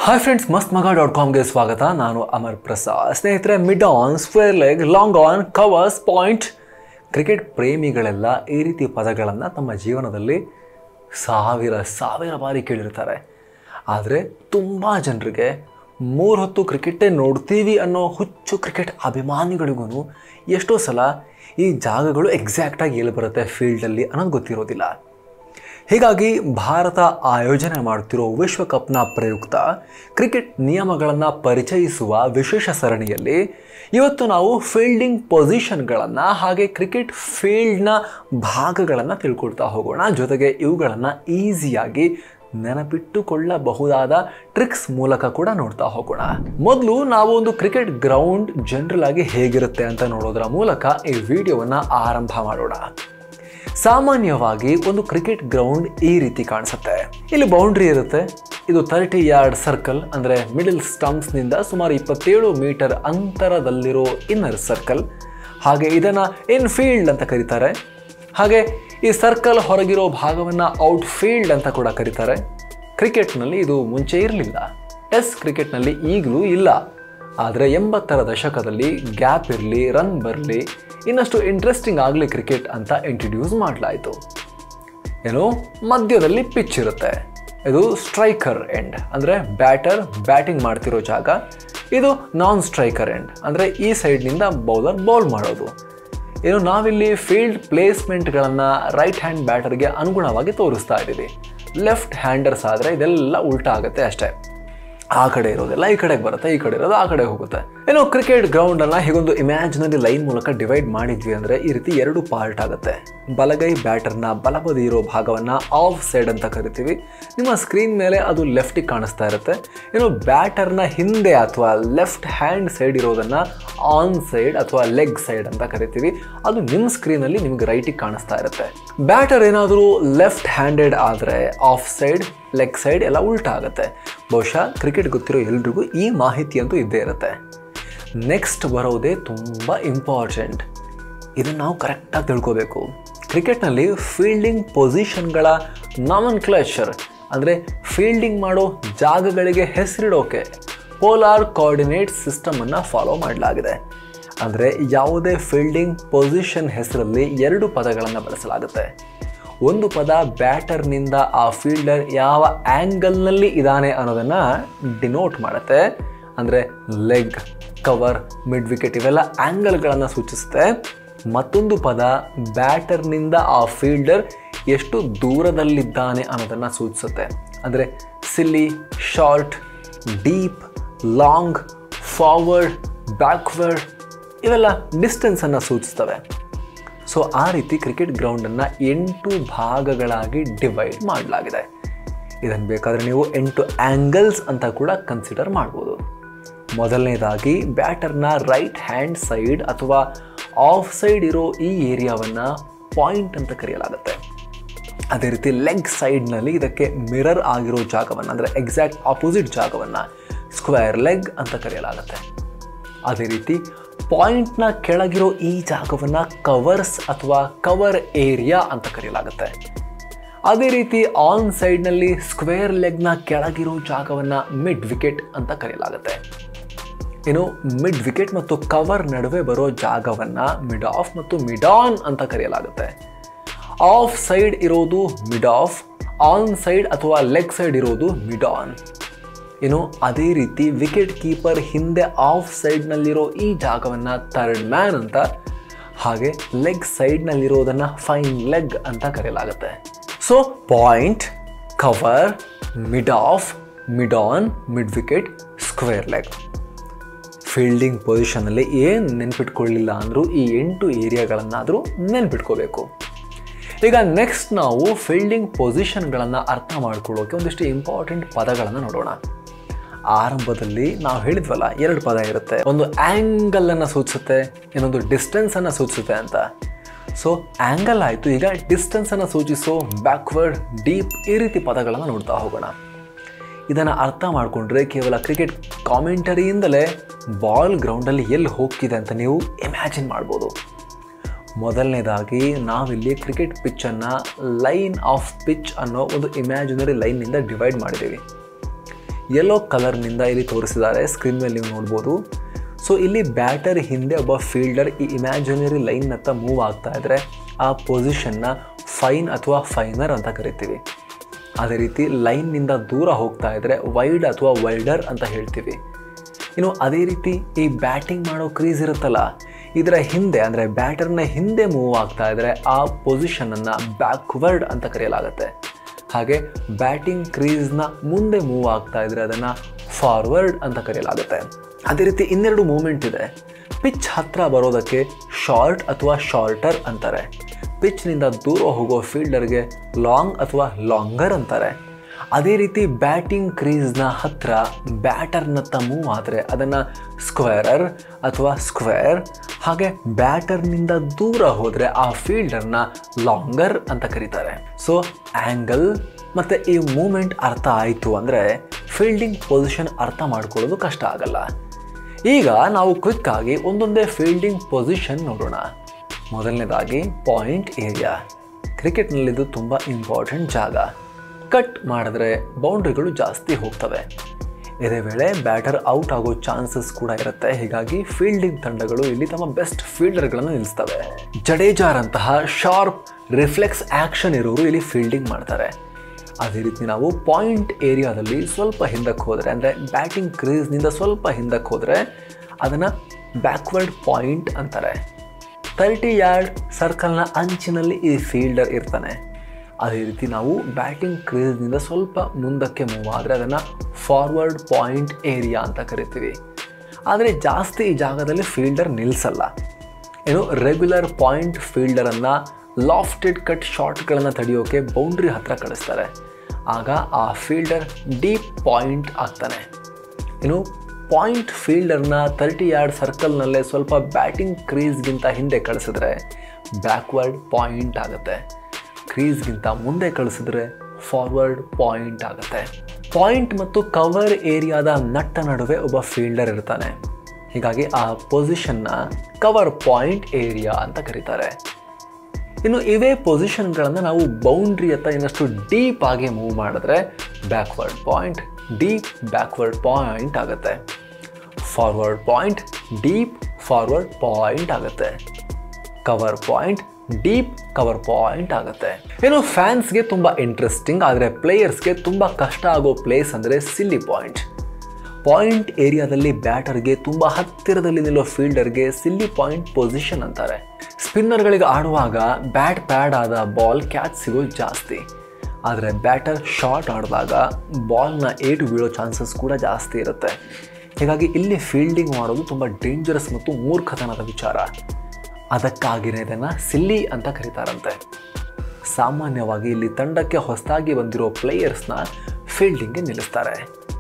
hi friends ಮಸ್ತ್ ಮಗ dot ಕಾಮ್ಗೆ ಸ್ವಾಗತ ನಾನು ಅಮರ್ ಪ್ರಸಾದ್ ಸ್ನೇಹಿತರೆ mid on square leg long on covers point cricket ಪ್ರೇಮಿಗಳೆಲ್ಲ ಈ ರೀತಿ ಪದಗಳನ್ನು ತಮ್ಮ ಜೀವನದಲ್ಲಿ ಸಾವಿರ ಸಾವಿರ ಬಾರಿ ಕೇಳಿರ್ತಾರೆ ಆದರೆ ತುಂಬ ಜನರಿಗೆ ಮೂರು ಹೊತ್ತು ಕ್ರಿಕೆಟೇ ನೋಡ್ತೀವಿ ಅನ್ನೋ ಹುಚ್ಚು ಕ್ರಿಕೆಟ್ ಅಭಿಮಾನಿಗಳಿಗೂ ಎಷ್ಟೋ ಸಲ ಈ ಜಾಗಗಳು ಎಕ್ಸಾಕ್ಟಾಗಿ ಎಲ್ಲಿ ಬರುತ್ತೆ ಫೀಲ್ಡಲ್ಲಿ ಅನ್ನೋದು ಗೊತ್ತಿರೋದಿಲ್ಲ ಹೀಗಾಗಿ ಭಾರತ ಆಯೋಜನೆ ಮಾಡುತ್ತಿರೋ ವಿಶ್ವಕಪ್ನ ಪ್ರಯುಕ್ತ ಕ್ರಿಕೆಟ್ ನಿಯಮಗಳನ್ನು ಪರಿಚಯಿಸುವ ವಿಶೇಷ ಸರಣಿಯಲ್ಲಿ ಇವತ್ತು ನಾವು ಫೀಲ್ಡಿಂಗ್ ಪೊಸಿಷನ್ಗಳನ್ನು ಹಾಗೆ ಕ್ರಿಕೆಟ್ ಫೀಲ್ಡ್ನ ಭಾಗಗಳನ್ನು ತಿಳ್ಕೊಳ್ತಾ ಹೋಗೋಣ ಜೊತೆಗೆ ಇವುಗಳನ್ನು ಈಸಿಯಾಗಿ ನೆನಪಿಟ್ಟುಕೊಳ್ಳಬಹುದಾದ ಟ್ರಿಕ್ಸ್ ಮೂಲಕ ಕೂಡ ನೋಡ್ತಾ ಹೋಗೋಣ ಮೊದಲು ನಾವು ಒಂದು ಕ್ರಿಕೆಟ್ ಗ್ರೌಂಡ್ ಜನರಲ್ ಆಗಿ ಹೇಗಿರುತ್ತೆ ಅಂತ ನೋಡೋದರ ಮೂಲಕ ಈ ವಿಡಿಯೋವನ್ನು ಆರಂಭ ಮಾಡೋಣ ಸಾಮಾನ್ಯವಾಗಿ ಒಂದು ಕ್ರಿಕೆಟ್ ಗ್ರೌಂಡ್ ಈ ರೀತಿ ಕಾಣಿಸುತ್ತೆ ಇಲ್ಲಿ ಬೌಂಡ್ರಿ ಇರುತ್ತೆ ಇದು ತರ್ಟಿ ಯಾರ್ಡ್ ಸರ್ಕಲ್ ಅಂದರೆ ಮಿಡಲ್ ಸ್ಟಂಪ್ಸ್ನಿಂದ ಸುಮಾರು ಇಪ್ಪತ್ತೇಳು ಮೀಟರ್ ಅಂತರದಲ್ಲಿರೋ ಇನ್ನರ್ ಸರ್ಕಲ್ ಹಾಗೆ ಇದನ್ನು ಇನ್ ಫೀಲ್ಡ್ ಅಂತ ಕರೀತಾರೆ ಹಾಗೆ ಈ ಸರ್ಕಲ್ ಹೊರಗಿರೋ ಭಾಗವನ್ನು ಔಟ್ ಫೀಲ್ಡ್ ಅಂತ ಕೂಡ ಕರೀತಾರೆ ಕ್ರಿಕೆಟ್ನಲ್ಲಿ ಇದು ಮುಂಚೆ ಇರಲಿಲ್ಲ ಟೆಸ್ಟ್ ಕ್ರಿಕೆಟ್ನಲ್ಲಿ ಈಗಲೂ ಇಲ್ಲ ಆದರೆ ಎಂಬತ್ತರ ದಶಕದಲ್ಲಿ ಗ್ಯಾಪ್ ಇರಲಿ ರನ್ ಬರಲಿ ಇನ್ನಷ್ಟು ಇಂಟ್ರೆಸ್ಟಿಂಗ್ ಆಗಲಿ ಕ್ರಿಕೆಟ್ ಅಂತ ಇಂಟ್ರಡ್ಯೂಸ್ ಮಾಡಲಾಯಿತು ಏನು ಮಧ್ಯದಲ್ಲಿ ಪಿಚ್ ಇರುತ್ತೆ ಇದು ಸ್ಟ್ರೈಕರ್ ಎಂಡ್ ಅಂದರೆ ಬ್ಯಾಟರ್ ಬ್ಯಾಟಿಂಗ್ ಮಾಡ್ತಿರೋ ಜಾಗ ಇದು ನಾನ್ ಸ್ಟ್ರೈಕರ್ ಎಂಡ್ ಅಂದರೆ ಈ ಸೈಡ್ನಿಂದ ಬೌಲರ್ ಬೌಲ್ ಮಾಡೋದು ಏನು ನಾವಿಲ್ಲಿ ಫೀಲ್ಡ್ ಪ್ಲೇಸ್ಮೆಂಟ್ಗಳನ್ನು ರೈಟ್ ಹ್ಯಾಂಡ್ ಬ್ಯಾಟರ್ಗೆ ಅನುಗುಣವಾಗಿ ತೋರಿಸ್ತಾ ಇದ್ದೀವಿ ಲೆಫ್ಟ್ ಹ್ಯಾಂಡರ್ಸ್ ಆದರೆ ಇದೆಲ್ಲ ಉಲ್ಟಾ ಆಗುತ್ತೆ ಅಷ್ಟೇ ಆ ಕಡೆ ಇರೋದೆಲ್ಲ ಈ ಕಡೆಗೆ ಬರುತ್ತೆ ಈ ಕಡೆ ಇರೋದು ಆ ಕಡೆ ಹೋಗುತ್ತೆ ಏನೋ ಕ್ರಿಕೆಟ್ ಗ್ರೌಂಡ್ ಅನ್ನ ಹೀಗೊಂದು ಇಮ್ಯಾಜಿನರಿ ಲೈನ್ ಮೂಲಕ ಡಿವೈಡ್ ಮಾಡಿದ್ವಿ ಅಂದ್ರೆ ಈ ರೀತಿ ಎರಡು ಪಾರ್ಟ್ ಆಗುತ್ತೆ ಬಲಗೈ ಬ್ಯಾಟರ್ನ ಬಲಬದಿ ಇರೋ ಭಾಗವನ್ನ ಆಫ್ ಸೈಡ್ ಅಂತ ಕರಿತೀವಿ ನಿಮ್ಮ ಸ್ಕ್ರೀನ್ ಮೇಲೆ ಅದು ಲೆಫ್ಟಿಗೆ ಕಾಣಿಸ್ತಾ ಇರುತ್ತೆ ಏನು ಬ್ಯಾಟರ್ನ ಹಿಂದೆ ಅಥವಾ ಲೆಫ್ಟ್ ಹ್ಯಾಂಡ್ ಸೈಡ್ ಇರೋದನ್ನ ಆನ್ ಸೈಡ್ ಅಥವಾ ಲೆಗ್ ಸೈಡ್ ಅಂತ ಕರಿತೀವಿ ಅದು ನಿಮ್ಮ ಸ್ಕ್ರೀನಲ್ಲಿ ನಿಮ್ಗೆ ರೈಟಿಗೆ ಕಾಣಿಸ್ತಾ ಇರುತ್ತೆ ಬ್ಯಾಟರ್ ಏನಾದರೂ ಲೆಫ್ಟ್ ಹ್ಯಾಂಡೆಡ್ ಆದರೆ ಆಫ್ ಸೈಡ್ ಲೆಗ್ ಸೈಡ್ ಎಲ್ಲ ಉಲ್ಟಾ ಆಗುತ್ತೆ ಬಹುಶಃ ಕ್ರಿಕೆಟ್ ಗೊತ್ತಿರೋ ಎಲ್ರಿಗೂ ಈ ಮಾಹಿತಿ ಅಂತೂ ಇದ್ದೇ ಇರುತ್ತೆ ನೆಕ್ಸ್ಟ್ ಬರೋದೇ ತುಂಬ ಇಂಪಾರ್ಟೆಂಟ್ ಇದನ್ನು ನಾವು ಕರೆಕ್ಟಾಗಿ ತಿಳ್ಕೋಬೇಕು ಕ್ರಿಕೆಟ್ನಲ್ಲಿ ಫೀಲ್ಡಿಂಗ್ ಪೊಸಿಷನ್ಗಳ ನಾಮನ್ ಕ್ಲಚರ್ ಅಂದರೆ ಫೀಲ್ಡಿಂಗ್ ಮಾಡೋ ಜಾಗಗಳಿಗೆ ಹೆಸರಿಡೋಕೆ ಪೋಲಾರ್ ಕೋಆರ್ಡಿನೇಟ್ ಸಿಸ್ಟಮನ್ನು ಫಾಲೋ ಮಾಡಲಾಗಿದೆ ಅಂದರೆ ಯಾವುದೇ ಫೀಲ್ಡಿಂಗ್ ಪೊಸಿಷನ್ ಹೆಸರಲ್ಲಿ ಎರಡು ಪದಗಳನ್ನು ಬಳಸಲಾಗುತ್ತೆ ಒಂದು ಪದ ಬ್ಯಾಟರ್ನಿಂದ ಆ ಫೀಲ್ಡರ್ ಯಾವ ಆ್ಯಂಗಲ್ನಲ್ಲಿ ಇದ್ದಾನೆ ಅನ್ನೋದನ್ನು ಡಿನೋಟ್ ಮಾಡುತ್ತೆ ಅಂದರೆ ಲೆಗ್ ಕವರ್ ಮಿಡ್ ವಿಕೆಟ್ ಇವೆಲ್ಲ ಆ್ಯಂಗಲ್ಗಳನ್ನು ಸೂಚಿಸುತ್ತೆ ಮತ್ತೊಂದು ಪದ ಬ್ಯಾಟರ್ನಿಂದ ಆ ಫೀಲ್ಡರ್ ಎಷ್ಟು ದೂರದಲ್ಲಿದ್ದಾನೆ ಅನ್ನೋದನ್ನು ಸೂಚಿಸುತ್ತೆ ಅಂದರೆ silly short deep long forward backward ಇವೆಲ್ಲ ಡಿಸ್ಟೆನ್ಸನ್ನು ಸೂಚಿಸ್ತವೆ ಸೊ ಆ ರೀತಿ ಕ್ರಿಕೆಟ್ ಗ್ರೌಂಡನ್ನು ಎಂಟು ಭಾಗಗಳಾಗಿ ಡಿವೈಡ್ ಮಾಡಲಾಗಿದೆ ಇದನ್ನು ಬೇಕಾದರೆ ನೀವು ಎಂಟು ಆ್ಯಂಗಲ್ಸ್ ಅಂತ ಕೂಡ ಕನ್ಸಿಡರ್ ಮಾಡ್ಬೋದು ಮೊದಲನೇದಾಗಿ ಬ್ಯಾಟರ್ನ ರೈಟ್ ಹ್ಯಾಂಡ್ ಸೈಡ್ ಅಥವಾ ಆಫ್ ಸೈಡ್ ಇರೋ ಈ ಏರಿಯಾವನ್ನು ಪಾಯಿಂಟ್ ಅಂತ ಕರೆಯಲಾಗುತ್ತೆ ಅದೇ ರೀತಿ ಲೆಗ್ ಸೈಡ್ನಲ್ಲಿ ಇದಕ್ಕೆ ಮಿರರ್ ಆಗಿರೋ ಜಾಗವನ್ನು ಅಂದರೆ ಎಕ್ಸಾಕ್ಟ್ ಆಪೋಸಿಟ್ ಜಾಗವನ್ನು ಸ್ಕ್ವೇರ್ ಲೆಗ್ ಅಂತ ಕರೆಯಲಾಗುತ್ತೆ ಅದೇ ರೀತಿ ಪಾಯಿಂಟ್ನ ಕೆಳಗಿರೋ ಈ ಜಾಗವನ್ನು ಕವರ್ಸ್ ಅಥವಾ ಕವರ್ ಏರಿಯಾ ಅಂತ ಕರೆಯಲಾಗುತ್ತೆ ಅದೇ ರೀತಿ ಆನ್ ಸೈಡ್ನಲ್ಲಿ ಸ್ಕ್ವೇರ್ ಲೆಗ್ನ ಕೆಳಗಿರೋ ಜಾಗವನ್ನು ಮಿಡ್ ವಿಕೆಟ್ ಅಂತ ಕರೆಯಲಾಗುತ್ತೆ ಇನ್ನು ಮಿಡ್ ವಿಕೆಟ್ ಮತ್ತು ಕವರ್ ನಡುವೆ ಬರೋ ಜಾಗವನ್ನು ಮಿಡ್ ಆಫ್ ಮತ್ತು ಮಿಡ್ ಆನ್ ಅಂತ ಕರೆಯಲಾಗುತ್ತೆ ಆಫ್ ಸೈಡ್ ಇರೋದು ಮಿಡ್ ಆಫ್ ಆನ್ ಸೈಡ್ ಅಥವಾ ಲೆಗ್ ಸೈಡ್ ಇರೋದು ಮಿಡ್ ಆನ್ ಇನ್ನು ಅದೇ ರೀತಿ ವಿಕೆಟ್ ಕೀಪರ್ ಹಿಂದೆ ಆಫ್ ಸೈಡ್ನಲ್ಲಿರೋ ಈ ಜಾಗವನ್ನು ಥರ್ಡ್ ಮ್ಯಾನ್ ಅಂತ ಹಾಗೆ ಲೆಗ್ ಸೈಡ್ನಲ್ಲಿರೋದನ್ನು ಫೈನ್ ಲೆಗ್ ಅಂತ ಕರೆಯಲಾಗುತ್ತೆ so point cover mid off mid on mid wicket square leg fielding ಪೊಸಿಷನಲ್ಲಿ ಏನು ನೆನ್ಪಿಟ್ಕೊಳ್ಳಿಲ್ಲ ಅಂದರೂ ಈ ಎಂಟು ಏರಿಯಾಗಳನ್ನಾದರೂ ನೆನ್ಪಿಟ್ಕೋಬೇಕು ಈಗ ನೆಕ್ಸ್ಟ್ ನಾವು ಫೀಲ್ಡಿಂಗ್ ಪೊಸಿಷನ್ಗಳನ್ನು ಅರ್ಥ ಮಾಡ್ಕೊಳ್ಳೋಕೆ ಒಂದಿಷ್ಟು ಇಂಪಾರ್ಟೆಂಟ್ ಪದಗಳನ್ನು ನೋಡೋಣ ಆರಂಭದಲ್ಲಿ ನಾವು ಹೇಳಿದ್ವಲ್ಲ ಎರಡು ಪದ ಇರುತ್ತೆ ಒಂದು ಆ್ಯಂಗಲನ್ನು ಸೂಚಿಸುತ್ತೆ ಇನ್ನೊಂದು ಡಿಸ್ಟೆನ್ಸನ್ನು ಸೂಚಿಸುತ್ತೆ ಅಂತ ಸೊ ಆ್ಯಂಗಲ್ ಆಯಿತು ಈಗ ಡಿಸ್ಟೆನ್ಸನ್ನು ಸೂಚಿಸೋ ಬ್ಯಾಕ್ವರ್ಡ್ ಡೀಪ್ ಈ ರೀತಿ ಪದಗಳನ್ನು ನೋಡ್ತಾ ಹೋಗೋಣ ಇದನ್ನು ಅರ್ಥ ಮಾಡಿಕೊಂಡ್ರೆ ಕೇವಲ ಕ್ರಿಕೆಟ್ ಕಾಮೆಂಟರಿಯಿಂದಲೇ ಬಾಲ್ ಗ್ರೌಂಡಲ್ಲಿ ಎಲ್ಲಿ ಹೋಗ್ತಿದೆ ಅಂತ ನೀವು ಇಮ್ಯಾಜಿನ್ ಮಾಡ್ಬೋದು ಮೊದಲನೇದಾಗಿ ನಾವಿಲ್ಲಿ ಕ್ರಿಕೆಟ್ ಪಿಚ್ಚನ್ನು ಲೈನ್ ಆಫ್ ಪಿಚ್ ಅನ್ನೋ ಒಂದು ಇಮ್ಯಾಜಿನರಿ ಲೈನ್ನಿಂದ ಡಿವೈಡ್ ಮಾಡಿದ್ದೀವಿ ಯೆಲ್ಲೋ ಕಲರ್ನಿಂದ ಇಲ್ಲಿ ತೋರಿಸಿದ್ದಾರೆ ಸ್ಕ್ರೀನ್ ಮೇಲೆ ನೀವು ನೋಡ್ಬೋದು ಸೊ ಇಲ್ಲಿ ಬ್ಯಾಟರ್ ಹಿಂದೆ ಒಬ್ಬ ಫೀಲ್ಡರ್ ಈ ಇಮ್ಯಾಜಿನರಿ ಲೈನ್ನತ್ತ ಮೂವ್ ಆಗ್ತಾ ಇದ್ದರೆ ಆ ಪೊಸಿಷನ್ನ ಫೈನ್ ಅಥವಾ ಫೈನರ್ ಅಂತ ಕರಿತೀವಿ ಅದೇ ರೀತಿ ಲೈನ್ನಿಂದ ದೂರ ಹೋಗ್ತಾ ಇದ್ದರೆ ವೈಡ್ ಅಥವಾ ವೈಲ್ಡರ್ ಅಂತ ಹೇಳ್ತೀವಿ ಇನ್ನು ಅದೇ ರೀತಿ ಈ ಬ್ಯಾಟಿಂಗ್ ಮಾಡೋ ಕ್ರೀಸ್ ಇರುತ್ತಲ್ಲ ಇದರ ಹಿಂದೆ ಅಂದರೆ ಬ್ಯಾಟರ್ನ ಹಿಂದೆ ಮೂವ್ ಆಗ್ತಾ ಇದ್ದರೆ ಆ ಪೊಸಿಷನನ್ನು ಬ್ಯಾಕ್ವರ್ಡ್ ಅಂತ ಕರೆಯಲಾಗುತ್ತೆ ಹಾಗೆ ಬ್ಯಾಟಿಂಗ್ ಕ್ರೀಸ್ನ ಮುಂದೆ ಮೂವ್ ಆಗ್ತಾ ಇದ್ದರೆ ಅದನ್ನು ಫಾರ್ವರ್ಡ್ ಅಂತ ಕರೆಯಲಾಗುತ್ತೆ ಅದೇ ರೀತಿ ಇನ್ನೆರಡು ಮೂಮೆಂಟ್ ಇದೆ ಪಿಚ್ ಹತ್ರ ಬರೋದಕ್ಕೆ ಶಾರ್ಟ್ ಅಥವಾ ಶಾರ್ಟರ್ ಅಂತಾರೆ ಪಿಚ್ನಿಂದ ದೂರ ಹೋಗೋ ಫೀಲ್ಡರ್ಗೆ ಲಾಂಗ್ ಅಥವಾ ಲಾಂಗರ್ ಅಂತಾರೆ ಅದೇ ರೀತಿ ಬ್ಯಾಟಿಂಗ್ ಕ್ರೀಸ್ನ ಹತ್ರ ಬ್ಯಾಟರ್ನತ್ತ ಮೂವ್ ಆದರೆ ಅದನ್ನು ಸ್ಕ್ವೇರರ್ ಅಥವಾ ಸ್ಕ್ವೇರ್ ಹಾಗೆ ಬ್ಯಾಟರ್ನಿಂದ ದೂರ ಹೋದರೆ ಆ ಫೀಲ್ಡರ್ನ ಲಾಂಗರ್ ಅಂತ ಕರೀತಾರೆ ಸೊ ಆ್ಯಂಗಲ್ ಮತ್ತು ಈ ಮೂಮೆಂಟ್ ಅರ್ಥ ಆಯಿತು ಅಂದರೆ ಫೀಲ್ಡಿಂಗ್ ಪೊಸಿಷನ್ ಅರ್ಥ ಮಾಡ್ಕೊಳ್ಳೋದು ಕಷ್ಟ ಆಗಲ್ಲ ಈಗ ನಾವು ಕ್ವಿಕ್ ಆಗಿ ಒಂದೊಂದೇ ಫೀಲ್ಡಿಂಗ್ ಪೊಸಿಷನ್ ನೋಡೋಣ ಮೊದಲನೇದಾಗಿ ಪಾಯಿಂಟ್ ಏರಿಯಾ ಕ್ರಿಕೆಟ್ನಲ್ಲಿದ್ದು ತುಂಬ ಇಂಪಾರ್ಟೆಂಟ್ ಜಾಗ ಕಟ್ ಮಾಡಿದ್ರೆ ಬೌಂಡ್ರಿಗಳು ಜಾಸ್ತಿ ಹೋಗ್ತವೆ ಇದೇ ವೇಳೆ ಬ್ಯಾಟರ್ ಔಟ್ ಆಗೋ ಚಾನ್ಸಸ್ ಕೂಡ ಇರುತ್ತೆ ಹೀಗಾಗಿ ಫೀಲ್ಡಿಂಗ್ ತಂಡಗಳು ಇಲ್ಲಿ ತಮ್ಮ ಬೆಸ್ಟ್ ಫೀಲ್ಡರ್ಗಳನ್ನು ನಿಲ್ಲಿಸ್ತವೆ ಜಡೇಜಾರಂತಹ ಶಾರ್ಪ್ ರಿಫ್ಲೆಕ್ಸ್ ಆ್ಯಕ್ಷನ್ ಇರೋರು ಇಲ್ಲಿ ಫೀಲ್ಡಿಂಗ್ ಮಾಡ್ತಾರೆ ಅದೇ ರೀತಿ ನಾವು ಪಾಯಿಂಟ್ ಏರಿಯಾದಲ್ಲಿ ಸ್ವಲ್ಪ ಹಿಂದಕ್ಕೆ ಹೋದರೆ ಅಂದರೆ ಬ್ಯಾಟಿಂಗ್ ಕ್ರೀಸ್ನಿಂದ ಸ್ವಲ್ಪ ಹಿಂದಕ್ಕೆ ಹೋದರೆ ಅದನ್ನು ಬ್ಯಾಕ್ವರ್ಡ್ ಪಾಯಿಂಟ್ ಅಂತಾರೆ ತರ್ಟಿ ಯಾರ್ಡ್ ಸರ್ಕಲ್ನ ಅಂಚಿನಲ್ಲಿ ಈ ಫೀಲ್ಡರ್ ಇರ್ತಾನೆ ಅದೇ ರೀತಿ ನಾವು ಬ್ಯಾಟಿಂಗ್ ಕ್ರೀಸ್ನಿಂದ ಸ್ವಲ್ಪ ಮುಂದಕ್ಕೆ ಮೂವ್ ಆದರೆ ಅದನ್ನು ಫಾರ್ವರ್ಡ್ ಪಾಯಿಂಟ್ ಏರಿಯಾ ಅಂತ ಕರಿತೀವಿ ಆದರೆ ಜಾಸ್ತಿ ಈ ಜಾಗದಲ್ಲಿ ಫೀಲ್ಡರ್ ನಿಲ್ಲಿಸಲ್ಲ ಏನು ರೆಗ್ಯುಲರ್ ಪಾಯಿಂಟ್ ಫೀಲ್ಡರನ್ನು ಲಾಫ್ಟೆಡ್ ಕಟ್ ಶಾಟ್ಗಳನ್ನು ತಡೆಯೋಕೆ ಬೌಂಡ್ರಿ ಹತ್ರ ಕಳಿಸ್ತಾರೆ ಆಗ ಆ ಫೀಲ್ಡರ್ ಡೀಪ್ ಪಾಯಿಂಟ್ ಆಗ್ತಾನೆ ಇನ್ನು ಪಾಯಿಂಟ್ ಫೀಲ್ಡರ್ನ ತರ್ಟಿ ಯಾರ್ಡ್ ಸರ್ಕಲ್ನಲ್ಲೇ ಸ್ವಲ್ಪ ಬ್ಯಾಟಿಂಗ್ ಕ್ರೀಸ್ಗಿಂತ ಹಿಂದೆ ಕಳಿಸಿದ್ರೆ ಬ್ಯಾಕ್ವರ್ಡ್ ಪಾಯಿಂಟ್ ಆಗುತ್ತೆ ಕ್ರೀಸ್ಗಿಂತ ಮುಂದೆ ಕಳಿಸಿದ್ರೆ ಫಾರ್ವರ್ಡ್ ಪಾಯಿಂಟ್ ಆಗುತ್ತೆ ಪಾಯಿಂಟ್ ಮತ್ತು ಕವರ್ ಏರಿಯಾದ ನಟ್ಟ ನಡುವೆ ಒಬ್ಬ ಫೀಲ್ಡರ್ ಇರ್ತಾನೆ ಹೀಗಾಗಿ ಆ ಪೊಸಿಷನ್ನ ಕವರ್ ಪಾಯಿಂಟ್ ಏರಿಯಾ ಅಂತ ಕರೀತಾರೆ ಇನ್ನು ಇವೇ ಪೊಸಿಷನ್ಗಳನ್ನು ನಾವು ಬೌಂಡ್ರಿ ಹತ್ತ ಇನ್ನಷ್ಟು ಡೀಪ್ ಆಗಿ ಮೂವ್ ಮಾಡಿದ್ರೆ backward point deep backward point ಆಗುತ್ತೆ forward point deep forward point ಆಗುತ್ತೆ cover point deep cover point ಆಗುತ್ತೆ ಏನು ಫ್ಯಾನ್ಸ್ಗೆ ತುಂಬ ಇಂಟ್ರೆಸ್ಟಿಂಗ್ ಆದರೆ ಪ್ಲೇಯರ್ಸ್ಗೆ ತುಂಬ ಕಷ್ಟ ಆಗೋ ಪ್ಲೇಸ್ ಅಂದರೆ ಸಿಲ್ಲಿ ಪಾಯಿಂಟ್ ಪಾಯಿಂಟ್ ಏರಿಯಾದಲ್ಲಿ ಬ್ಯಾಟರ್ಗೆ ತುಂಬ ಹತ್ತಿರದಲ್ಲಿ ನಿಲ್ಲೋ ಫೀಲ್ಡರ್ಗೆ ಸಿಲ್ಲಿ ಪಾಯಿಂಟ್ ಪೊಸಿಷನ್ ಅಂತಾರೆ ಸ್ಪಿನ್ನರ್ಗಳಿಗೆ ಆಡುವಾಗ ಬ್ಯಾಟ್ ಪ್ಯಾಡ್ ಆದ ಬಾಲ್ ಕ್ಯಾಚ್ ಸಿಗೋದು ಜಾಸ್ತಿ ಆದರೆ ಬ್ಯಾಟರ್ ಶಾರ್ಟ್ ಆಡಿದಾಗ ಬಾಲ್ನ ಏಟು ಬೀಳೋ ಚಾನ್ಸಸ್ ಕೂಡ ಜಾಸ್ತಿ ಇರುತ್ತೆ ಹೀಗಾಗಿ ಇಲ್ಲಿ ಫೀಲ್ಡಿಂಗ್ ಮಾಡೋದು ತುಂಬ ಡೇಂಜರಸ್ ಮತ್ತು ಮೂರ್ಖತನದ ವಿಚಾರ ಅದಕ್ಕಾಗಿನೇ ಇದನ್ನು ಸಿಲ್ಲಿ ಅಂತ ಕರೀತಾರಂತೆ ಸಾಮಾನ್ಯವಾಗಿ ಇಲ್ಲಿ ತಂಡಕ್ಕೆ ಹೊಸದಾಗಿ ಬಂದಿರೋ ಪ್ಲೇಯರ್ಸ್ನ ಫೀಲ್ಡಿಂಗ್ಗೆ ನಿಲ್ಲಿಸ್ತಾರೆ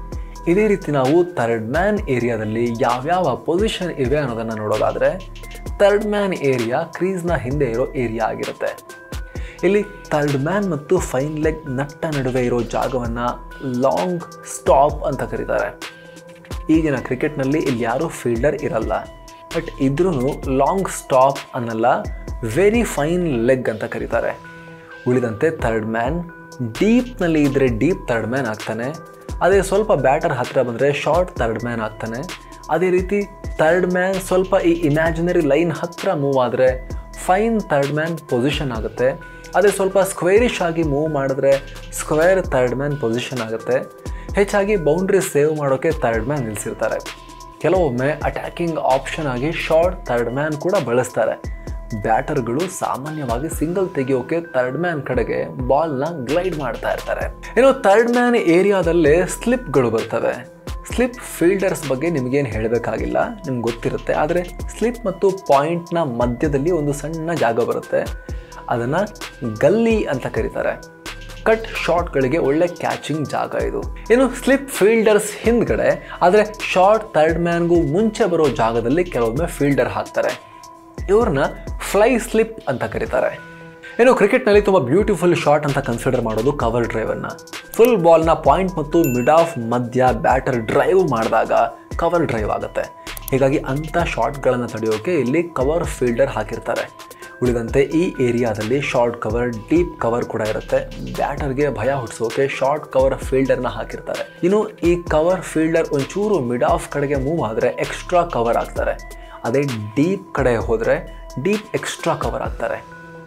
ಇದೇ ರೀತಿ ನಾವು ಥರ್ಡ್ ಮ್ಯಾನ್ ಏರಿಯಾದಲ್ಲಿ ಯಾವ್ಯಾವ ಪೊಸಿಷನ್ ಇವೆ ಅನ್ನೋದನ್ನು ನೋಡೋದಾದರೆ ಥರ್ಡ್ ಮ್ಯಾನ್ ಏರಿಯಾ ಕ್ರೀಸ್ನ ಹಿಂದೆ ಇರೋ ಏರಿಯಾ ಆಗಿರುತ್ತೆ ಇಲ್ಲಿ ಥರ್ಡ್ ಮ್ಯಾನ್ ಮತ್ತು ಫೈನ್ ಲೆಗ್ ನಟ್ಟ ನಡುವೆ ಇರೋ ಜಾಗವನ್ನು ಲಾಂಗ್ ಸ್ಟಾಪ್ ಅಂತ ಕರೀತಾರೆ ಈಗಿನ ಕ್ರಿಕೆಟ್ನಲ್ಲಿ ಇಲ್ಲಿ ಯಾರೂ ಫೀಲ್ಡರ್ ಇರಲ್ಲ ಬಟ್ ಇದ್ರೂ ಲಾಂಗ್ ಸ್ಟಾಪ್ ಅನ್ನಲ್ಲ ವೆರಿ ಫೈನ್ ಲೆಗ್ ಅಂತ ಕರೀತಾರೆ ಉಳಿದಂತೆ ಥರ್ಡ್ ಮ್ಯಾನ್ ಡೀಪ್ನಲ್ಲಿ ಇದ್ದರೆ ಡೀಪ್ ಥರ್ಡ್ ಮ್ಯಾನ್ ಆಗ್ತಾನೆ ಅದೇ ಸ್ವಲ್ಪ ಬ್ಯಾಟರ್ ಹತ್ತಿರ ಬಂದರೆ ಶಾರ್ಟ್ ಥರ್ಡ್ ಮ್ಯಾನ್ ಆಗ್ತಾನೆ ಅದೇ ರೀತಿ ಥರ್ಡ್ ಮ್ಯಾನ್ ಸ್ವಲ್ಪ ಈ ಇಮ್ಯಾಜಿನರಿ ಲೈನ್ ಹತ್ತಿರ ಮೂವ್ ಆದರೆ ಫೈನ್ ಥರ್ಡ್ ಮ್ಯಾನ್ ಪೊಸಿಷನ್ ಆಗುತ್ತೆ ಅದೇ ಸ್ವಲ್ಪ ಸ್ಕ್ವೇರಿಶ್ ಆಗಿ ಮೂವ್ ಮಾಡಿದ್ರೆ ಸ್ಕ್ವೇರ್ ಥರ್ಡ್ ಮ್ಯಾನ್ ಪೊಸಿಷನ್ ಆಗುತ್ತೆ ಹೆಚ್ಚಾಗಿ ಬೌಂಡ್ರಿ ಸೇವ್ ಮಾಡೋಕ್ಕೆ ಥರ್ಡ್ ಮ್ಯಾನ್ ನಿಲ್ಲಿಸಿರ್ತಾರೆ ಕೆಲವೊಮ್ಮೆ ಅಟ್ಯಾಕಿಂಗ್ ಆಪ್ಷನ್ ಆಗಿ ಶಾರ್ಟ್ ಥರ್ಡ್ ಮ್ಯಾನ್ ಕೂಡ ಬಳಸ್ತಾರೆ ಬ್ಯಾಟರ್ಗಳು ಸಾಮಾನ್ಯವಾಗಿ ಸಿಂಗಲ್ ತೆಗೆಯೋಕೆ ಥರ್ಡ್ ಮ್ಯಾನ್ ಕಡೆಗೆ ಬಾಲ್ನ ಗ್ಲೈಡ್ ಮಾಡ್ತಾ ಇರ್ತಾರೆ ಇನ್ನು ಥರ್ಡ್ ಮ್ಯಾನ್ ಏರಿಯಾದಲ್ಲೇ ಸ್ಲಿಪ್ಗಳು ಬರ್ತವೆ ಸ್ಲಿಪ್ ಫೀಲ್ಡರ್ಸ್ ಬಗ್ಗೆ ನಿಮಗೇನು ಹೇಳಬೇಕಾಗಿಲ್ಲ ನಿಮ್ಗೆ ಗೊತ್ತಿರುತ್ತೆ ಆದರೆ ಸ್ಲಿಪ್ ಮತ್ತು ಪಾಯಿಂಟ್ನ ಮಧ್ಯದಲ್ಲಿ ಒಂದು ಸಣ್ಣ ಜಾಗ ಬರುತ್ತೆ ಅದನ್ನು ಗಲ್ಲಿ ಅಂತ ಕರೀತಾರೆ ಕಟ್ ಶಾಟ್ಗಳಿಗೆ ಒಳ್ಳೆ ಕ್ಯಾಚಿಂಗ್ ಜಾಗ ಇದು ಇನ್ನು ಸ್ಲಿಪ್ ಫೀಲ್ಡರ್ಸ್ ಹಿಂದ್ಗಡೆ ಆದರೆ ಶಾರ್ಟ್ ಥರ್ಡ್ ಮ್ಯಾನ್ಗೂ ಮುಂಚೆ ಬರೋ ಜಾಗದಲ್ಲಿ ಕೆಲವೊಮ್ಮೆ ಫೀಲ್ಡರ್ ಹಾಕ್ತಾರೆ ಇವ್ರನ್ನ ಫ್ಲೈ ಸ್ಲಿಪ್ ಅಂತ ಕರೀತಾರೆ ಇನ್ನು ಕ್ರಿಕೆಟ್ನಲ್ಲಿ ತುಂಬ ಬ್ಯೂಟಿಫುಲ್ ಶಾಟ್ ಅಂತ ಕನ್ಸಿಡರ್ ಮಾಡೋದು ಕವರ್ ಡ್ರೈವನ್ನ ಫುಲ್ ಬಾಲ್ನ ಪಾಯಿಂಟ್ ಮತ್ತು ಮಿಡ್ ಆಫ್ ಮಧ್ಯ ಬ್ಯಾಟರ್ ಡ್ರೈವ್ ಮಾಡಿದಾಗ ಕವರ್ ಡ್ರೈವ್ ಆಗುತ್ತೆ ಹೀಗಾಗಿ ಅಂಥ ಶಾಟ್ಗಳನ್ನು ತಡೆಯೋಕೆ ಇಲ್ಲಿ ಕವರ್ ಫೀಲ್ಡರ್ ಹಾಕಿರ್ತಾರೆ ಉಳಿದಂತೆ ಈ ಏರಿಯಾದಲ್ಲಿ ಶಾರ್ಟ್ ಕವರ್ ಡೀಪ್ ಕವರ್ ಕೂಡ ಇರುತ್ತೆ ಬ್ಯಾಟರ್ಗೆ ಭಯ ಹುಟ್ಟಿಸೋಕೆ ಶಾರ್ಟ್ ಕವರ್ ಫೀಲ್ಡರ್ನ ಹಾಕಿರ್ತಾರೆ ಇನ್ನು ಈ ಕವರ್ ಫೀಲ್ಡರ್ ಒಂಚೂರು ಮಿಡ್ ಆಫ್ ಕಡೆಗೆ ಮೂವ್ ಆದರೆ ಎಕ್ಸ್ಟ್ರಾ ಕವರ್ ಆಗ್ತಾರೆ ಅದೇ ಡೀಪ್ ಕಡೆ ಹೋದರೆ ಡೀಪ್ ಎಕ್ಸ್ಟ್ರಾ ಕವರ್ ಆಗ್ತಾರೆ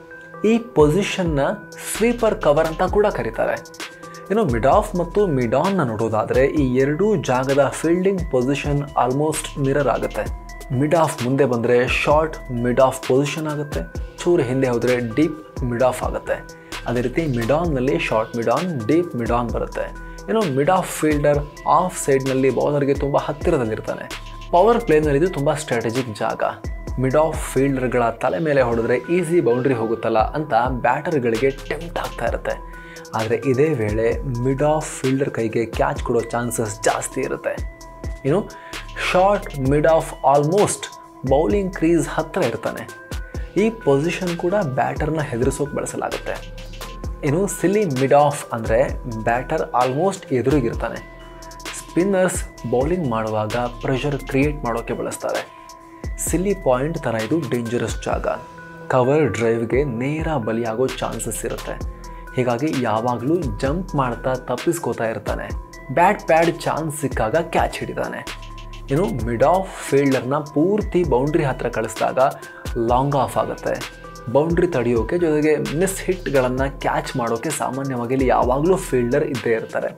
ಈ ಪೊಸಿಷನ್ನ ಸ್ವೀಪರ್ ಕವರ್ ಅಂತ ಕೂಡ ಕರೀತಾರೆ ಇನ್ನು ಮಿಡ್ ಆಫ್ ಮತ್ತು ಮಿಡ್ ಆನ್ನ ನೋಡೋದಾದರೆ ಈ ಎರಡೂ ಜಾಗದ ಫೀಲ್ಡಿಂಗ್ ಪೊಸಿಷನ್ ಆಲ್ಮೋಸ್ಟ್ ಮಿರರ್ ಆಗುತ್ತೆ ಮಿಡ್ ಆಫ್ ಮುಂದೆ ಬಂದರೆ ಶಾರ್ಟ್ ಮಿಡ್ ಆಫ್ ಪೊಸಿಷನ್ ಆಗುತ್ತೆ ಚೂರು ಹಿಂದೆ ಹೋದರೆ ಡೀಪ್ ಮಿಡ್ ಆಫ್ ಆಗುತ್ತೆ ಅದೇ ರೀತಿ ಮಿಡ್ ಆನ್ನಲ್ಲಿ short mid on deep mid on ಬರುತ್ತೆ ಇನ್ನು ಮಿಡ್ ಆಫ್ ಫೀಲ್ಡರ್ ಆಫ್ ಸೈಡ್ನಲ್ಲಿ ಬೌಲರ್ಗೆ ತುಂಬ ಹತ್ತಿರದಲ್ಲಿರ್ತಾನೆ ಪವರ್ ಪ್ಲೇನಲ್ಲಿ ಇದು ತುಂಬ ಸ್ಟ್ರಾಟಜಿಕ್ ಜಾಗ ಮಿಡ್ ಆಫ್ ಫೀಲ್ಡರ್ಗಳ ತಲೆ ಮೇಲೆ ಹೊಡೆದ್ರೆ ಈಸಿ ಬೌಂಡ್ರಿ ಹೋಗುತ್ತಲ್ಲ ಅಂತ ಬ್ಯಾಟರ್ಗಳಿಗೆ ಟೆಂಪ್ಟ್ ಆಗ್ತಾ ಇರುತ್ತೆ ಆದರೆ ಇದೇ ವೇಳೆ ಮಿಡ್ ಆಫ್ ಫೀಲ್ಡರ್ ಕೈಗೆ ಕ್ಯಾಚ್ ಕೊಡೋ ಚಾನ್ಸಸ್ ಜಾಸ್ತಿ ಇರುತ್ತೆ ಇನ್ನು short mid off almost bowling crease ಹತ್ತಿರ ಇರ್ತಾನೆ ಈ ಪೊಸಿಷನ್ ಕೂಡ ಬ್ಯಾಟರ್ನ ಹೆದರಿಸೋಕೆ ಬಳಸಲಾಗುತ್ತೆ ಇನ್ನು ಸಿಲಿ ಮಿಡ್ ಆಫ್ ಅಂದರೆ ಬ್ಯಾಟರ್ ಆಲ್ಮೋಸ್ಟ್ ಎದುರಿಗಿರ್ತಾನೆ ಸ್ಪಿನ್ನರ್ಸ್ ಬೌಲಿಂಗ್ ಮಾಡುವಾಗ ಪ್ರೆಷರ್ ಕ್ರಿಯೇಟ್ ಮಾಡೋಕ್ಕೆ ಬಳಸ್ತಾರೆ ಸಿಲ್ಲಿ ಪಾಯಿಂಟ್ ಥರ ಇದು ಡೇಂಜರಸ್ ಜಾಗ ಕವರ್ ಡ್ರೈವ್ಗೆ ನೇರ ಬಲಿಯಾಗೋ ಚಾನ್ಸಸ್ ಇರುತ್ತೆ ಹೀಗಾಗಿ ಯಾವಾಗಲೂ ಜಂಪ್ ಮಾಡ್ತಾ ತಪ್ಪಿಸ್ಕೋತಾ ಇರ್ತಾನೆ ಬ್ಯಾಟ್ ಪ್ಯಾಡ್ ಚಾನ್ಸ್ ಸಿಕ್ಕಾಗ ಕ್ಯಾಚ್ ಹಿಡಿತಾನೆ ಇನ್ನು ಮಿಡ್ ಆಫ್ ಫೀಲ್ಡರ್ನ ಪೂರ್ತಿ ಬೌಂಡ್ರಿ ಹತ್ರ ಕಳಿಸಿದಾಗ ಲಾಂಗ್ ಆಫ್ ಆಗುತ್ತೆ ಬೌಂಡ್ರಿ ತಡೆಯೋಕೆ ಜೊತೆಗೆ ಮಿಸ್ ಹಿಟ್ಗಳನ್ನು ಕ್ಯಾಚ್ ಮಾಡೋಕ್ಕೆ ಸಾಮಾನ್ಯವಾಗಿ ಇಲ್ಲಿ ಯಾವಾಗಲೂ ಫೀಲ್ಡರ್ ಇದ್ದೇ ಇರ್ತಾರೆ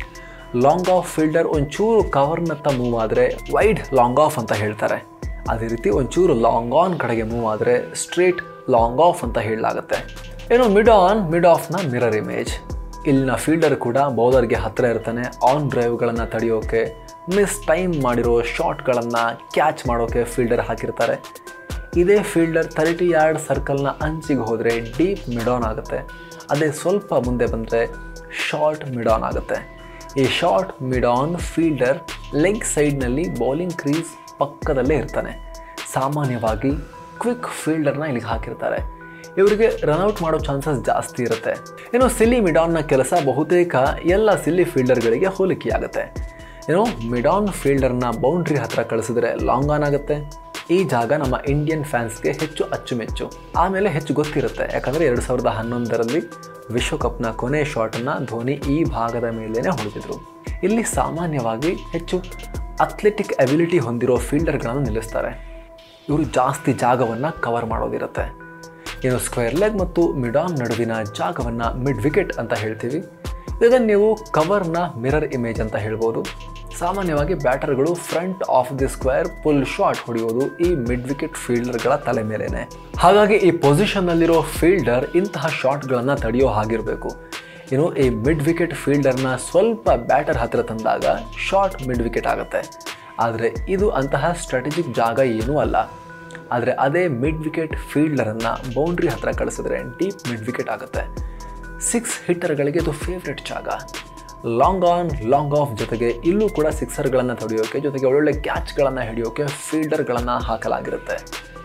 ಲಾಂಗ್ ಆಫ್ ಫೀಲ್ಡರ್ ಒಂಚೂರು ಕವರ್ನತ್ತ ಮೂವ್ ಆದರೆ ವೈಡ್ ಲಾಂಗ್ ಆಫ್ ಅಂತ ಹೇಳ್ತಾರೆ ಅದೇ ರೀತಿ ಒಂಚೂರು ಲಾಂಗ್ ಆನ್ ಕಡೆಗೆ ಮೂವ್ ಆದರೆ ಸ್ಟ್ರೇಟ್ ಲಾಂಗ್ ಆಫ್ ಅಂತ ಹೇಳಲಾಗುತ್ತೆ ಏನು ಮಿಡ್ ಆನ್ ಮಿಡ್ ಆಫ್ನ ಮಿರರ್ ಇಮೇಜ್ ಇಲ್ಲಿನ ಫೀಲ್ಡರ್ ಕೂಡ ಬೌಲರ್ಗೆ ಹತ್ತಿರ ಇರ್ತಾನೆ ಆನ್ ಡ್ರೈವ್ಗಳನ್ನು ತಡೆಯೋಕೆ ಮಿಸ್ ಟೈಮ್ ಮಾಡಿರೋ ಶಾಟ್ಗಳನ್ನು ಕ್ಯಾಚ್ ಮಾಡೋಕೆ ಫೀಲ್ಡರ್ ಹಾಕಿರ್ತಾರೆ ಇದೇ ಫೀಲ್ಡರ್ ತರ್ಟಿ ಯಾರ್ಡ್ ಸರ್ಕಲ್ನ ಅಂಚಿಗೆ ಹೋದರೆ ಡೀಪ್ ಮಿಡ್ ಆನ್ ಆಗುತ್ತೆ ಅದೇ ಸ್ವಲ್ಪ ಮುಂದೆ ಬಂದರೆ ಶಾರ್ಟ್ ಮಿಡ್ ಆನ್ ಆಗುತ್ತೆ ಈ short mid on fielder leg ಸೈಡ್ನಲ್ಲಿ ಬೌಲಿಂಗ್ ಕ್ರೀಸ್ ಪಕ್ಕದಲ್ಲೇ ಇರ್ತಾನೆ ಸಾಮಾನ್ಯವಾಗಿ ಕ್ವಿಕ್ ಫೀಲ್ಡರ್ನ ಇಲ್ಲಿಗೆ ಹಾಕಿರ್ತಾರೆ ಇವರಿಗೆ ರನ್ಔಟ್ ಮಾಡೋ ಚಾನ್ಸಸ್ ಜಾಸ್ತಿ ಇರುತ್ತೆ ಇನ್ನು ಸಿಲ್ಲಿ ಮಿಡಾನ್ನ ಕೆಲಸ ಬಹುತೇಕ ಎಲ್ಲ ಸಿಲ್ಲಿ ಫೀಲ್ಡರ್ಗಳಿಗೆ ಹೋಲಿಕೆಯಾಗುತ್ತೆ ಏನು ಮಿಡಾನ್ ಫೀಲ್ಡರ್ನ ಬೌಂಡ್ರಿ ಹತ್ರ ಕಳಿಸಿದ್ರೆ ಲಾಂಗ್ ಆನ್ ಆಗುತ್ತೆ ಈ ಜಾಗ ನಮ್ಮ ಇಂಡಿಯನ್ ಫ್ಯಾನ್ಸ್ಗೆ ಹೆಚ್ಚು ಅಚ್ಚುಮೆಚ್ಚು ಆಮೇಲೆ ಹೆಚ್ಚು ಗೊತ್ತಿರುತ್ತೆ ಯಾಕಂದರೆ ಎರಡು ಸಾವಿರದ ಹನ್ನೊಂದರಲ್ಲಿ ವಿಶ್ವಕಪ್ನ ಕೊನೆ ಶಾಟನ್ನು ಧೋನಿ ಈ ಭಾಗದ ಮೇಲೇ ಹೊಡೆದಿದ್ರು ಇಲ್ಲಿ ಸಾಮಾನ್ಯವಾಗಿ ಹೆಚ್ಚು ಅಥ್ಲೆಟಿಕ್ ಅಬಿಲಿಟಿ ಹೊಂದಿರೋ ಫೀಲ್ಡರ್ಗಳನ್ನು ನಿಲ್ಲಿಸ್ತಾರೆ ಇವರು ಜಾಸ್ತಿ ಜಾಗವನ್ನು ಕವರ್ ಮಾಡೋದಿರುತ್ತೆ ಏನು ಸ್ಕ್ವೇರ್ ಲೆಗ್ ಮತ್ತು ಮಿಡಾನ್ ನಡುವಿನ ಜಾಗವನ್ನು ಮಿಡ್ ವಿಕೆಟ್ ಅಂತ ಹೇಳ್ತೀವಿ ಇದನ್ನು ನೀವು ಕವರ್ನ ಮಿರರ್ ಇಮೇಜ್ ಅಂತ ಹೇಳ್ಬೋದು ಸಾಮಾನ್ಯವಾಗಿ ಬ್ಯಾಟರ್ಗಳು front of the square full shot ಹೊಡೆಯೋದು ಈ ಮಿಡ್ ವಿಕೆಟ್ ಫೀಲ್ಡರ್ಗಳ ತಲೆ ಮೇಲೇನೆ ಹಾಗಾಗಿ ಈ ಪೊಸಿಷನ್ನಲ್ಲಿರೋ ಫೀಲ್ಡರ್ ಇಂತಹ ಶಾಟ್ಗಳನ್ನು ತಡೆಯೋ ಹಾಗಿರಬೇಕು ಇನ್ನು ಈ ಮಿಡ್ ವಿಕೆಟ್ ಫೀಲ್ಡರ್ನ ಸ್ವಲ್ಪ ಬ್ಯಾಟರ್ ಹತ್ತಿರ ತಂದಾಗ ಶಾರ್ಟ್ ಮಿಡ್ ವಿಕೆಟ್ ಆಗುತ್ತೆ ಆದರೆ ಇದು ಅಂತಹ ಸ್ಟ್ರಾಟಜಿಕ್ ಜಾಗ ಏನೂ ಅಲ್ಲ ಆದರೆ ಅದೇ ಮಿಡ್ ವಿಕೆಟ್ ಫೀಲ್ಡರನ್ನು ಬೌಂಡ್ರಿ ಹತ್ರ ಕಳಿಸಿದ್ರೆ ಡೀಪ್ ಮಿಡ್ ವಿಕೆಟ್ ಆಗುತ್ತೆ ಸಿಕ್ಸ್ ಹಿಟ್ಟರ್ಗಳಿಗೆ ಇದು ಫೇವ್ರೆಟ್ ಜಾಗ ಲಾಂಗ್ ಆನ್ ಲಾಂಗ್ ಆಫ್ ಜೊತೆಗೆ ಇಲ್ಲೂ ಕೂಡ ಸಿಕ್ಸರ್ಗಳನ್ನು ತಡೆಯೋಕೆ ಜೊತೆಗೆ ಒಳ್ಳೊಳ್ಳೆ ಕ್ಯಾಚ್ಗಳನ್ನು ಹಿಡಿಯೋಕೆ ಫೀಲ್ಡರ್ಗಳನ್ನು ಹಾಕಲಾಗಿರುತ್ತೆ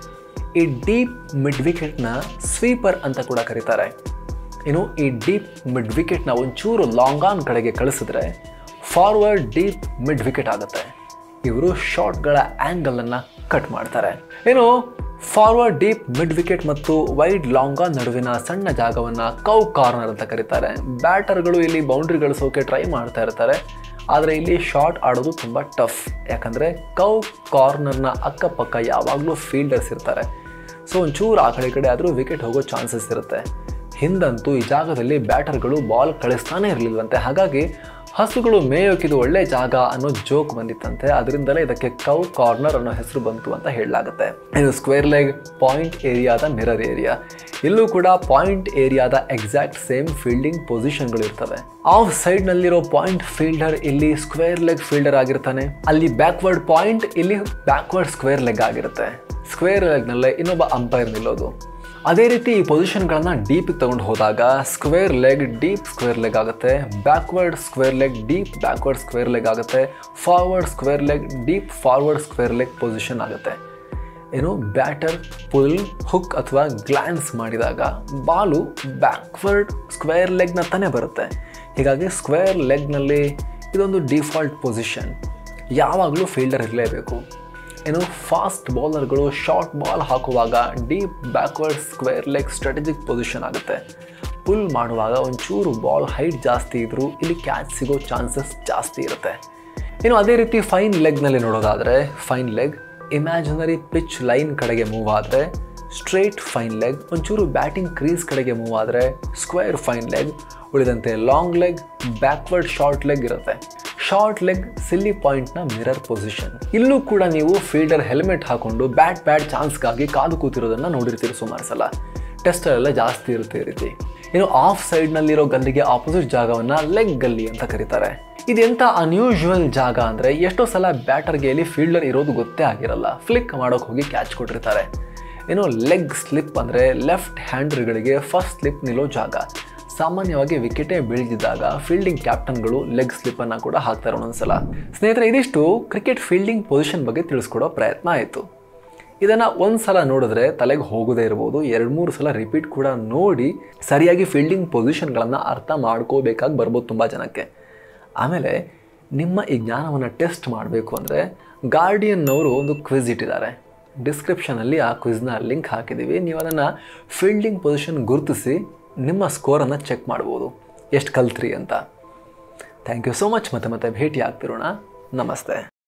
ಈ ಡೀಪ್ ಮಿಡ್ ವಿಕೆಟ್ನ ಸ್ವೀಪರ್ ಅಂತ ಕೂಡ ಕರೀತಾರೆ ಇನ್ನು ಈ ಡೀಪ್ ಮಿಡ್ ವಿಕೆಟ್ನ ಒಂಚೂರು ಲಾಂಗ್ ಆನ್ ಕಡೆಗೆ ಕಳಿಸಿದ್ರೆ ಫಾರ್ವರ್ಡ್ ಡೀಪ್ ಮಿಡ್ ವಿಕೆಟ್ ಆಗುತ್ತೆ ಇವರು ಶಾಟ್ಗಳ ಆ್ಯಂಗಲನ್ನು ಕಟ್ ಮಾಡ್ತಾರೆ ಏನು ಫಾರ್ವರ್ಡ್ ಡೀಪ್ ಮಿಡ್ ವಿಕೆಟ್ ಮತ್ತು ವೈಡ್ ಲಾಂಗ್ ಆನ್ ನಡುವಿನ ಸಣ್ಣ ಜಾಗವನ್ನು ಕೌ ಕಾರ್ನರ್ ಅಂತ ಕರೀತಾರೆ ಬ್ಯಾಟರ್ಗಳು ಇಲ್ಲಿ ಬೌಂಡ್ರಿ ಗಳಿಸೋಕೆ ಟ್ರೈ ಮಾಡ್ತಾ ಇರ್ತಾರೆ ಆದರೆ ಇಲ್ಲಿ ಶಾಟ್ ಆಡೋದು ತುಂಬ ಟಫ್ ಯಾಕಂದರೆ ಕೌ ಕಾರ್ನರ್ನ ಅಕ್ಕಪಕ್ಕ ಯಾವಾಗಲೂ ಫೀಲ್ಡರ್ಸ್ ಇರ್ತಾರೆ ಸೊ ಒಂಚೂರು ಆ ಕಡೆ ಈ ಕಡೆ ಆದರೂ ವಿಕೆಟ್ ಹೋಗೋ ಚಾನ್ಸಸ್ ಇರುತ್ತೆ ಹಿಂದಂತೂ ಈ ಜಾಗದಲ್ಲಿ ಬ್ಯಾಟರ್ಗಳು ಬಾಲ್ ಕಳಿಸ್ತಾನೆ ಇರಲಿಲ್ಲಂತೆ ಹಾಗಾಗಿ ಹಸುಗಳು ಮೇಯೋಕಿದು ಒಳ್ಳೆ ಜಾಗ ಅನ್ನೋ ಜೋಕ್ ಬಂದಿತ್ತಂತೆ ಅದರಿಂದಲೇ ಇದಕ್ಕೆ ಕೌ ಕಾರ್ನರ್ ಅನ್ನೋ ಹೆಸರು ಬಂತು ಅಂತ ಹೇಳಲಾಗುತ್ತೆ ಇದು ಸ್ಕ್ವೇರ್ ಲೆಗ್ ಪಾಯಿಂಟ್ ಏರಿಯಾದ ಮಿರರ್ ಏರಿಯಾ ಇಲ್ಲೂ ಕೂಡ ಪಾಯಿಂಟ್ ಏರಿಯಾದ ಎಕ್ಸಾಕ್ಟ್ ಸೇಮ್ ಫೀಲ್ಡಿಂಗ್ ಪೊಸಿಷನ್ಗಳು ಇರ್ತವೆ ಆಫ್ ಸೈಡ್ ನಲ್ಲಿರೋ ಪಾಯಿಂಟ್ ಫೀಲ್ಡರ್ ಇಲ್ಲಿ ಸ್ಕ್ವೇರ್ ಲೆಗ್ ಫೀಲ್ಡರ್ ಆಗಿರ್ತಾನೆ ಅಲ್ಲಿ ಬ್ಯಾಕ್ವರ್ಡ್ ಪಾಯಿಂಟ್ ಇಲ್ಲಿ ಬ್ಯಾಕ್ವರ್ಡ್ ಸ್ಕ್ವೇರ್ ಲೆಗ್ ಆಗಿರುತ್ತೆ ಸ್ಕ್ವೇರ್ ಲೆಗ್ನಲ್ಲೇ ಇನ್ನೊಬ್ಬ ಅಂಪೈರ್ ನಿಲ್ಲೋದು ಅದೇ ರೀತಿ ಈ ಪೊಸಿಷನ್ಗಳನ್ನು ಡೀಪಿಗೆ ತಗೊಂಡು ಹೋದಾಗ square leg deep square leg ಆಗುತ್ತೆ backward square leg deep backward square leg ಆಗುತ್ತೆ forward square leg deep forward square leg position ಆಗುತ್ತೆ ಏನು ಬ್ಯಾಟರ್ ಪುಲ್ ಹುಕ್ ಅಥವಾ ಗ್ಲ್ಯಾನ್ಸ್ ಮಾಡಿದಾಗ ಬಾಲು ಬ್ಯಾಕ್ವರ್ಡ್ ಸ್ಕ್ವೇರ್ ಲೆಗ್ನ ತಾನೇ ಬರುತ್ತೆ ಹೀಗಾಗಿ ಸ್ಕ್ವೇರ್ ಲೆಗ್ನಲ್ಲಿ ಇದೊಂದು ಡಿಫಾಲ್ಟ್ ಪೊಸಿಷನ್ ಯಾವಾಗಲೂ ಫೀಲ್ಡರ್ ಇರಲೇಬೇಕು ಏನು ಫಾಸ್ಟ್ ಬೌಲರ್ಗಳು ಶಾರ್ಟ್ ಬಾಲ್ ಹಾಕುವಾಗ deep backward square leg strategic position ಆಗುತ್ತೆ ಪುಲ್ ಮಾಡುವಾಗ ಒಂಚೂರು ಬಾಲ್ ಹೈಟ್ ಜಾಸ್ತಿ ಇದ್ದರೂ ಇಲ್ಲಿ ಕ್ಯಾಚ್ ಸಿಗೋ ಚಾನ್ಸಸ್ ಜಾಸ್ತಿ ಇರುತ್ತೆ ಇನ್ನು ಅದೇ ರೀತಿ ಫೈನ್ ಲೆಗ್ನಲ್ಲಿ ನೋಡೋದಾದರೆ fine leg imaginary pitch line ಕಡೆಗೆ ಮೂವ್ ಆದರೆ ಸ್ಟ್ರೇಟ್ ಫೈನ್ ಲೆಗ್ ಒಂಚೂರು ಬ್ಯಾಟಿಂಗ್ ಕ್ರೀಸ್ ಕಡೆಗೆ ಮೂವ್ ಆದರೆ ಸ್ಕ್ವೇರ್ ಫೈನ್ ಲೆಗ್ ಉಳಿದಂತೆ long leg backward short leg ಇರುತ್ತೆ ಶಾರ್ಟ್ ಲೆಗ್ ಸಿಲ್ಲಿ ಪಾಯಿಂಟ್ನ ಮಿರರ್ ಪೊಸಿಷನ್ ಇಲ್ಲೂ ಕೂಡ ನೀವು ಫೀಲ್ಡರ್ ಹೆಲ್ಮೆಟ್ ಹಾಕೊಂಡು ಬ್ಯಾಟ್ ಬ್ಯಾಟ್ ಚಾನ್ಸ್ಗಾಗಿ ಕಾದು ಕೂತಿರೋದನ್ನು ನೋಡಿರ್ತೀರಿ ಸುಮಾರು ಸಲ ಟೆಸ್ಟಲ್ಲೆಲ್ಲ ಜಾಸ್ತಿ ಇರುತ್ತೆ ಈ ರೀತಿ ಇನ್ನು ಆಫ್ ಸೈಡ್ನಲ್ಲಿರೋ ಗಲ್ಲಿಗೆ ಆಪೋಸಿಟ್ ಜಾಗವನ್ನು ಲೆಗ್ ಗಲ್ಲಿ ಅಂತ ಕರೀತಾರೆ ಇದೆಂಥ ಅನ್ಯೂಶುವಲ್ ಜಾಗ ಅಂದರೆ ಎಷ್ಟೋ ಸಲ ಬ್ಯಾಟರ್ಗೆ ಇಲ್ಲಿ ಫೀಲ್ಡರ್ ಇರೋದು ಗೊತ್ತೇ ಆಗಿರಲ್ಲ ಫ್ಲಿಕ್ ಮಾಡೋಕೆ ಹೋಗಿ ಕ್ಯಾಚ್ ಕೊಟ್ಟಿರ್ತಾರೆ ಇನ್ನು ಲೆಗ್ ಸ್ಲಿಪ್ ಅಂದರೆ ಲೆಫ್ಟ್ ಹ್ಯಾಂಡರ್ಗಳಿಗೆ ಫಸ್ಟ್ ಸ್ಲಿಪ್ ನಿಲ್ಲೋ ಜಾಗ ಸಾಮಾನ್ಯವಾಗಿ ವಿಕೆಟೇ ಬೀಳ್ದಿದ್ದಾಗ ಫೀಲ್ಡಿಂಗ್ ಕ್ಯಾಪ್ಟನ್ಗಳು ಲೆಗ್ ಸ್ಲಿಪ್ಪನ್ನು ಕೂಡ ಹಾಕ್ತಾರೆ ಒಂದೊಂದ್ಸಲ ಸ್ನೇಹಿತರೆ ಇದಿಷ್ಟು ಕ್ರಿಕೆಟ್ ಫೀಲ್ಡಿಂಗ್ ಪೊಸಿಷನ್ ಬಗ್ಗೆ ತಿಳಿಸ್ಕೊಡೋ ಪ್ರಯತ್ನ ಆಯಿತು ಇದನ್ನು ಒಂದು ಸಲ ನೋಡಿದ್ರೆ ತಲೆಗೆ ಹೋಗೋದೇ ಇರ್ಬೋದು ಎರಡು ಮೂರು ಸಲ ರಿಪೀಟ್ ಕೂಡ ನೋಡಿ ಸರಿಯಾಗಿ ಫೀಲ್ಡಿಂಗ್ ಪೊಸಿಷನ್ಗಳನ್ನು ಅರ್ಥ ಮಾಡ್ಕೋಬೇಕಾಗಿ ಬರ್ಬೋದು ತುಂಬ ಜನಕ್ಕೆ ಆಮೇಲೆ ನಿಮ್ಮ ಈ ಜ್ಞಾನವನ್ನು ಟೆಸ್ಟ್ ಮಾಡಬೇಕು ಅಂದರೆ ಗಾರ್ಡಿಯನ್ನವರು ಒಂದು ಕ್ವಿಜ್ ಇಟ್ಟಿದ್ದಾರೆ ಡಿಸ್ಕ್ರಿಪ್ಷನಲ್ಲಿ ಆ ಕ್ವಿಜ್ನ ಲಿಂಕ್ ಹಾಕಿದ್ದೀವಿ ನೀವು ಅದನ್ನು ಫೀಲ್ಡಿಂಗ್ ಪೊಸಿಷನ್ ಗುರುತಿಸಿ ನಿಮ್ಮ ಸ್ಕೋರನ್ನು ಚೆಕ್ ಮಾಡ್ಬೋದು ಎಷ್ಟು ಕಲ್ತ್ರಿ ಅಂತ ಥ್ಯಾಂಕ್ ಯು ಸೋ ಮಚ್ ಮತ್ತೆ ಮತ್ತೆ ಭೇಟಿ ಆಗ್ತಿರೋಣ ನಮಸ್ತೆ